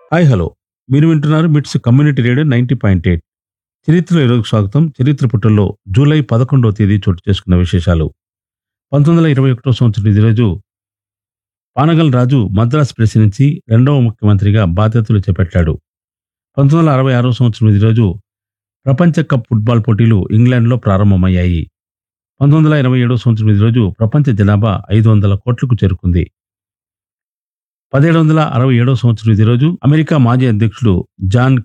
hi hello మీరు వింటున్నారు MITS community radio ninety point eight చరిత్రలో ఈరోజు స్వాగతం చరిత్ర పుటల్లో జూలై పదకొండవ తేదీ చోటు చేసుకున్న విశేషాలు పంతొమ్మిది వందల ఇరవై ఒకటో సంవత్సరం ఇది రోజు పానగల్ రాజు మద్రాస్ ప్రెసిడెన్సీ రెండవ ముఖ్యమంత్రిగా బాధ్యతలు చేపట్టాడు పంతొమ్మిది వందల అరవై ఆరో సంవత్సరం ఇది రోజు ప్రపంచ కప్ ఫుట్బాల్ పోటీలు ఇంగ్లాండ్లో ప్రారంభమయ్యాయి పంతొమ్మిది వందల ఇరవై ఏడో సంవత్సరం ఇది రోజు ప్రపంచ జనాభా ఐదు వందల కోట్లకు చేరుకుంది పదిహేడు వందల అరవై ఏడో సంవత్సరం ఇది రోజు అమెరికా మాజీ అధ్యక్షుడు జాన్